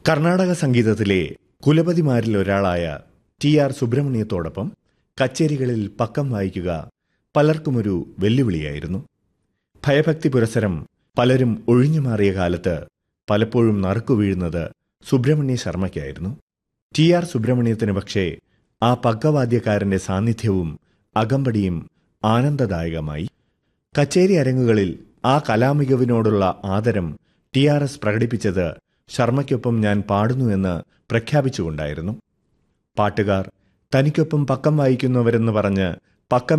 കർണാടക സംഗീതത്തിലെ കുലപതിമാരിൽ ഒരാളായ T R സുബ്രഹ്മണ്യത്തോടൊപ്പം കച്ചേരികളിൽ പക്കം വായിക്കുക പലർക്കുമൊരു വെല്ലുവിളിയായിരുന്നു ഭയഭക്തി പുരസരം പലരും ഒഴിഞ്ഞുമാറിയ കാലത്ത് പലപ്പോഴും നറുക്കു വീഴുന്നത് സുബ്രഹ്മണ്യ ശർമ്മയ്ക്കായിരുന്നു ടി ആർ സുബ്രഹ്മണ്യത്തിന് പക്ഷേ ആ പക്കവാദ്യക്കാരന്റെ സാന്നിധ്യവും അകമ്പടിയും ആനന്ദദായകമായി കച്ചേരി അരങ്ങുകളിൽ ആ കലാമികവിനോടുള്ള ആദരം ടി ആർ എസ് പ്രകടിപ്പിച്ചത് ശർമ്മയ്ക്കൊപ്പം ഞാൻ പാടുന്നുവെന്ന് പ്രഖ്യാപിച്ചുകൊണ്ടായിരുന്നു പാട്ടുകാർ തനിക്കൊപ്പം പക്കം വായിക്കുന്നവരെന്ന് പറഞ്ഞ് പക്കം